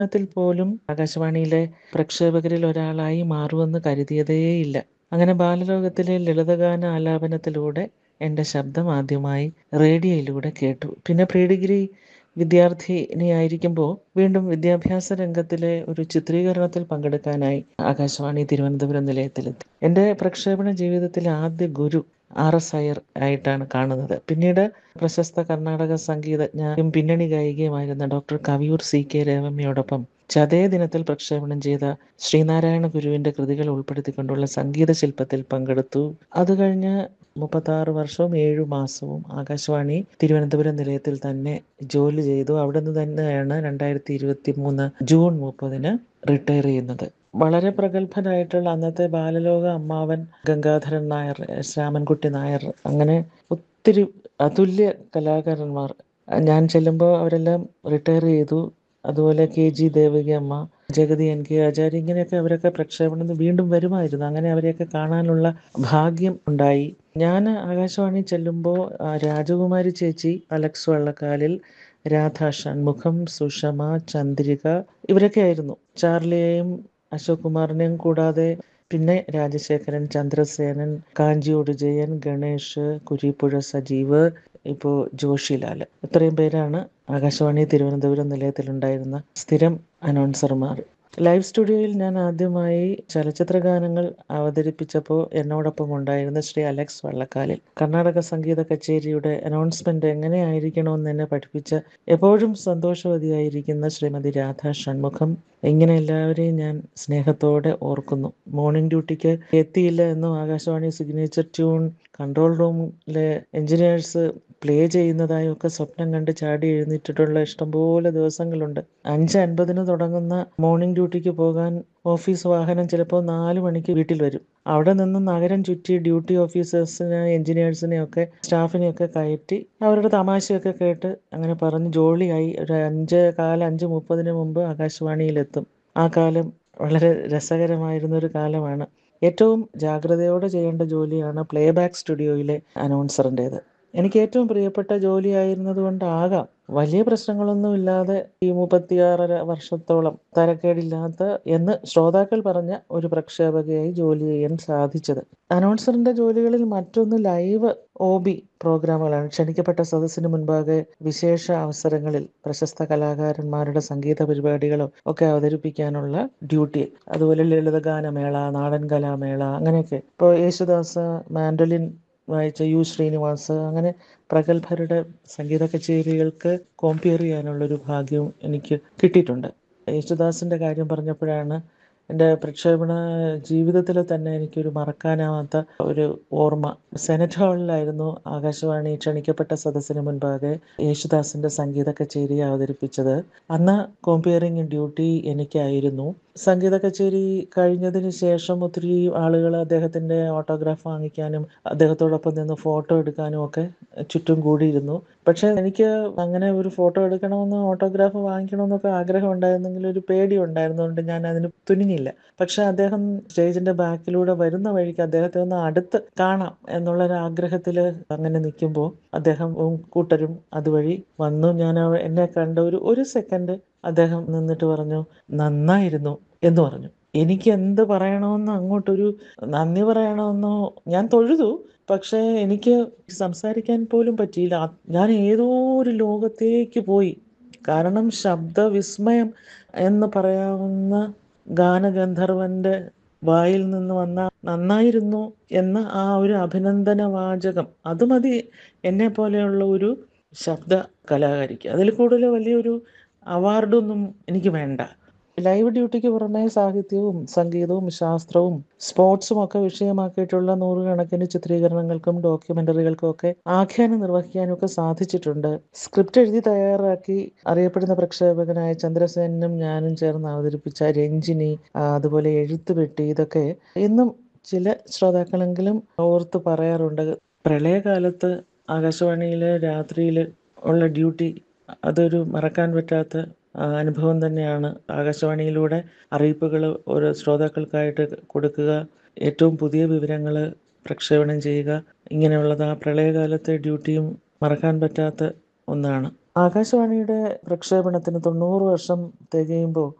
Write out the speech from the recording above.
ത്തിൽ പോലും ആകാശവാണിയിലെ പ്രക്ഷേപകരിൽ ഒരാളായി മാറുമെന്ന് കരുതിയതേയില്ല. അങ്ങനെ ബാലലോകത്തിലെ ലളിതഗാന ആലാപനത്തിലൂടെ എൻ്റെ ശബ്ദം ആദ്യമായി റേഡിയോയിലൂടെ കേട്ടു. പിന്നെ പ്രീ ഡിഗ്രി വിദ്യാർത്ഥിനിയായിരിക്കുമ്പോൾ വീണ്ടും വിദ്യാഭ്യാസ രംഗത്തിലെ ഒരു ചിത്രീകരണത്തിൽ പങ്കെടുക്കാനായി ആകാശവാണി തിരുവനന്തപുരം നിലയത്തിലെത്തി. എൻ്റെ പ്രക്ഷേപണ ജീവിതത്തിലെ ആദ്യ ഗുരു ആർ എസ് അയ്യർ ആയിട്ടാണ് കാണുന്നത്. പിന്നീട് പ്രശസ്ത കർണാടക സംഗീതജ്ഞയും പിന്നണി ഗായികയുമായിരുന്ന ഡോക്ടർ കവിയൂർ സി കെ രേവമ്മയോടൊപ്പം ചതയ ദിനത്തിൽ പ്രക്ഷേപണം ചെയ്ത ശ്രീനാരായണ ഗുരുവിൻ്റെ കൃതികൾ ഉൾപ്പെടുത്തിക്കൊണ്ടുള്ള സംഗീത ശില്പത്തിൽ പങ്കെടുത്തു. അത് കഴിഞ്ഞ് മുപ്പത്താറ് വർഷവും ഏഴു മാസവും ആകാശവാണി തിരുവനന്തപുരം നിലയത്തിൽ തന്നെ ജോലി ചെയ്തു. അവിടുന്ന് തന്നെയാണ് രണ്ടായിരത്തി ഇരുപത്തിമൂന്ന് ജൂൺ മുപ്പതിന് റിട്ടയർ ചെയ്യുന്നത്. വളരെ പ്രഗത്ഭനായിട്ടുള്ള അന്നത്തെ ബാലലോക അമ്മാവൻ ഗംഗാധരൻ നായർ, ശ്യാമൻകുട്ടി നായർ അങ്ങനെ ഒത്തിരി അതുല്യ കലാകാരന്മാർ ഞാൻ ചെല്ലുമ്പോൾ അവരെല്ലാം റിട്ടയർ ചെയ്തു. അതുപോലെ കെ ജി ദേവകി അമ്മ, ജഗതി എൻ കെ ആചാര്യ ഇങ്ങനെയൊക്കെ അവരൊക്കെ പ്രക്ഷേപണത്തിന് വീണ്ടും വരുമായിരുന്നു. അങ്ങനെ അവരെയൊക്കെ കാണാനുള്ള ഭാഗ്യം ഉണ്ടായി. ഞാൻ ആകാശവാണി ചെല്ലുമ്പോൾ രാജകുമാരി ചേച്ചി, അലക്സ് വള്ളക്കാലിൽ, രാധ ഷൺമുഖം, സുഷമ, ചന്ദ്രിക ഇവരൊക്കെയായിരുന്നു. ചാർലിയെയും അശോക് കുമാറിനെയും കൂടാതെ പിന്നെ രാജശേഖരൻ, ചന്ദ്രസേനൻ, കാഞ്ചിയോട് ജയൻ, ഗണേഷ്, കുരീപ്പുഴ സജീവ്, ഇപ്പോൾ ജോഷിലാൽ ഇത്രയും പേരാണ് ആകാശവാണി തിരുവനന്തപുരം നിലയത്തിലുണ്ടായിരുന്ന സ്ഥിരം അനൗൺസർമാർ. ലൈവ് സ്റ്റുഡിയോയിൽ ഞാൻ ആദ്യമായി ചലച്ചിത്ര ഗാനങ്ങൾ അവതരിപ്പിച്ചപ്പോൾ എന്നോടൊപ്പം ഉണ്ടായിരുന്ന ശ്രീ അലക്സ് വള്ളക്കാലിൽ കർണാടക സംഗീത കച്ചേരിയുടെ അനൗൺസ്മെന്റ് എങ്ങനെയായിരിക്കണമെന്ന് എന്നെ പഠിപ്പിച്ച എപ്പോഴും സന്തോഷവതിയായിരിക്കുന്ന ശ്രീമതി രാധ ഷൺമുഖം ഇങ്ങനെ എല്ലാവരെയും ഞാൻ സ്നേഹത്തോടെ ഓർക്കുന്നു. മോർണിംഗ് ഡ്യൂട്ടിക്ക് എത്തിയില്ല എന്നും ആകാശവാണി സിഗ്നേച്ചർ ട്യൂൺ കൺട്രോൾ റൂമിലെ എഞ്ചിനീയേഴ്സ് പ്ലേ ചെയ്യുന്നതായും ഒക്കെ സ്വപ്നം കണ്ട് ചാടി എഴുന്നേറ്റിട്ടുള്ള ഇഷ്ടംപോലെ ദിവസങ്ങളുണ്ട്. അഞ്ച് അൻപതിന് തുടങ്ങുന്ന മോർണിംഗ് ഡ്യൂട്ടിക്ക് പോകാൻ ഓഫീസ് വാഹനം ചിലപ്പോൾ നാല് മണിക്ക് വീട്ടിൽ വരും. അവിടെ നിന്ന് നഗരം ചുറ്റി ഡ്യൂട്ടി ഓഫീസേഴ്സിനെ, എഞ്ചിനീയേഴ്സിനെയൊക്കെ സ്റ്റാഫിനെയൊക്കെ കയറ്റി അവരുടെ തമാശയൊക്കെ കേട്ട് അങ്ങനെ പറഞ്ഞ് ജോളിയായി ഒരു അഞ്ചേ കാല് അഞ്ച് മുപ്പതിന് മുമ്പ് ആകാശവാണിയിലെത്തും. ആ കാലം വളരെ രസകരമായിരുന്ന ഒരു കാലമാണ്. ഏറ്റവും ജാഗ്രതയോടെ ചെയ്യേണ്ട ജോലിയാണ് പ്ലേബാക്ക് സ്റ്റുഡിയോയിലെ അനൗൺസറിൻ്റേത്. എനിക്ക് ഏറ്റവും പ്രിയപ്പെട്ട ജോലിയായിരുന്നത് കൊണ്ടാകാം വലിയ പ്രശ്നങ്ങളൊന്നുമില്ലാതെ ഈ മുപ്പത്തിയാറര വർഷത്തോളം തരക്കേടില്ലാത്ത എന്ന് ശ്രോതാക്കൾ പറഞ്ഞ ഒരു പ്രക്ഷേപകയായി ജോലി ചെയ്യാൻ സാധിച്ചത്. അനൗൺസറിൻ്റെ ജോലികളിൽ മറ്റൊന്ന് ലൈവ് ഒ.ബി പ്രോഗ്രാമുകളാണ്. ക്ഷണിക്കപ്പെട്ട സദസ്സിന് മുൻപാകെ വിശേഷ അവസരങ്ങളിൽ പ്രശസ്ത കലാകാരന്മാരുടെ സംഗീത പരിപാടികളോ ഒക്കെ അവതരിപ്പിക്കാനുള്ള ഡ്യൂട്ടി. അതുപോലെ ലളിതഗാനമേള, നാടൻ കലാമേള അങ്ങനെയൊക്കെ. ഇപ്പോൾ യേശുദാസ് മാൻഡോലിൻ വായിച്ച യു ശ്രീനിവാസ് അങ്ങനെ പ്രഗത്ഭരുടെ സംഗീത കച്ചേരികൾക്ക് കോംപിയർ ചെയ്യാനുള്ളൊരു ഭാഗ്യവും എനിക്ക് കിട്ടിയിട്ടുണ്ട്. യേശുദാസിൻ്റെ കാര്യം പറഞ്ഞപ്പോഴാണ് എൻ്റെ പ്രക്ഷേപണ ജീവിതത്തിൽ തന്നെ എനിക്കൊരു മറക്കാനാവാത്ത ഒരു ഓർമ്മ. സെനറ്റ് ഹാളിലായിരുന്നു ആകാശവാണി ക്ഷണിക്കപ്പെട്ട സദസ്സിന് മുൻപാകെ യേശുദാസിൻ്റെ സംഗീത കച്ചേരി അവതരിപ്പിച്ചത്. അന്ന് കോംപിയറിംഗ് ഡ്യൂട്ടി എനിക്കായിരുന്നു. സംഗീത കച്ചേരി കഴിഞ്ഞതിന് ശേഷം ഒത്തിരി ആളുകൾ അദ്ദേഹത്തിൻ്റെ ഓട്ടോഗ്രാഫ് വാങ്ങിക്കാനും അദ്ദേഹത്തോടൊപ്പം നിന്ന് ഫോട്ടോ എടുക്കാനും ഒക്കെ ചുറ്റും കൂടിയിരുന്നു. പക്ഷേ എനിക്ക് അങ്ങനെ ഒരു ഫോട്ടോ എടുക്കണമെന്നോ ഓട്ടോഗ്രാഫ് വാങ്ങിക്കണമെന്നൊക്കെ ആഗ്രഹം ഉണ്ടായിരുന്നെങ്കിലും ഒരു പേടി ഉണ്ടായിരുന്നതുകൊണ്ട് ഞാൻ അതിന് തുനിഞ്ഞില്ല. പക്ഷേ അദ്ദേഹം സ്റ്റേജിൻ്റെ ബാക്കിലൂടെ വരുന്ന വഴിക്ക് അദ്ദേഹത്തെ ഒന്ന് അടുത്ത് കാണാം എന്നുള്ളൊരു ആഗ്രഹത്തിൽ അങ്ങനെ നിൽക്കുമ്പോൾ അദ്ദേഹവും കൂട്ടരും അതുവഴി വന്നു. ഞാൻ എന്നെ കണ്ട ഒരു ഒരു സെക്കൻഡ് അദ്ദേഹം നിന്നിട്ട് പറഞ്ഞു നന്നായിരുന്നു എന്ന് പറഞ്ഞു. എനിക്ക് എന്ത് പറയണമെന്നോ അങ്ങോട്ടൊരു നന്ദി പറയണമെന്നോ ഞാൻ തൊഴുതു. പക്ഷേ എനിക്ക് സംസാരിക്കാൻ പോലും പറ്റിയില്ല. ഞാൻ ഏതോ ഒരു ലോകത്തേക്ക് പോയി. കാരണം ശബ്ദവിസ്മയം എന്ന് പറയാവുന്ന ഗാനഗന്ധർവൻ്റെ വായിൽ നിന്ന് വന്ന നന്നായിരുന്നു എന്ന ആ ഒരു അഭിനന്ദന വാചകം അത് മതി എന്നെപ്പോലെയുള്ള ഒരു ശബ്ദ കലാകാരിക്ക്. അതിൽ കൂടുതൽ വലിയൊരു അവാർഡൊന്നും എനിക്ക് വേണ്ട. ലൈവ് ഡ്യൂട്ടിക്ക് പുറമെ സാഹിത്യവും സംഗീതവും ശാസ്ത്രവും സ്പോർട്സും ഒക്കെ വിഷയമാക്കിയിട്ടുള്ള നൂറുകണക്കിന് ചിത്രീകരണങ്ങൾക്കും ഡോക്യുമെൻ്ററികൾക്കും ഒക്കെ ആഖ്യാനം നിർവഹിക്കാനും ഒക്കെ സാധിച്ചിട്ടുണ്ട്. സ്ക്രിപ്റ്റ് എഴുതി തയ്യാറാക്കി അറിയപ്പെടുന്ന പ്രക്ഷേപകനായ ചന്ദ്രസേനനും ഞാനും ചേർന്ന് അവതരിപ്പിച്ച രഞ്ജിനി, അതുപോലെ എഴുത്തുപെട്ടി ഇതൊക്കെ ഇന്നും ചില ശ്രോതാക്കളെങ്കിലും ഓർത്ത് പറയാറുണ്ട്. പ്രളയകാലത്ത് ആകാശവാണിയിലെ രാത്രിയിൽ ഉള്ള ഡ്യൂട്ടി അതൊരു മറക്കാൻ പറ്റാത്ത അനുഭവം തന്നെയാണ്. ആകാശവാണിയിലൂടെ അറിയിപ്പുകൾ ഓരോ ശ്രോതാക്കൾക്കായിട്ട് കൊടുക്കുക, ഏറ്റവും പുതിയ വിവരങ്ങൾ പ്രക്ഷേപണം ചെയ്യുക ഇങ്ങനെയുള്ളത് ആ പ്രളയകാലത്തെ ഡ്യൂട്ടിയും മറക്കാൻ പറ്റാത്ത ഒന്നാണ്. ആകാശവാണിയുടെ പ്രക്ഷേപണത്തിന് തൊണ്ണൂറ് വർഷം തികയുമ്പോൾ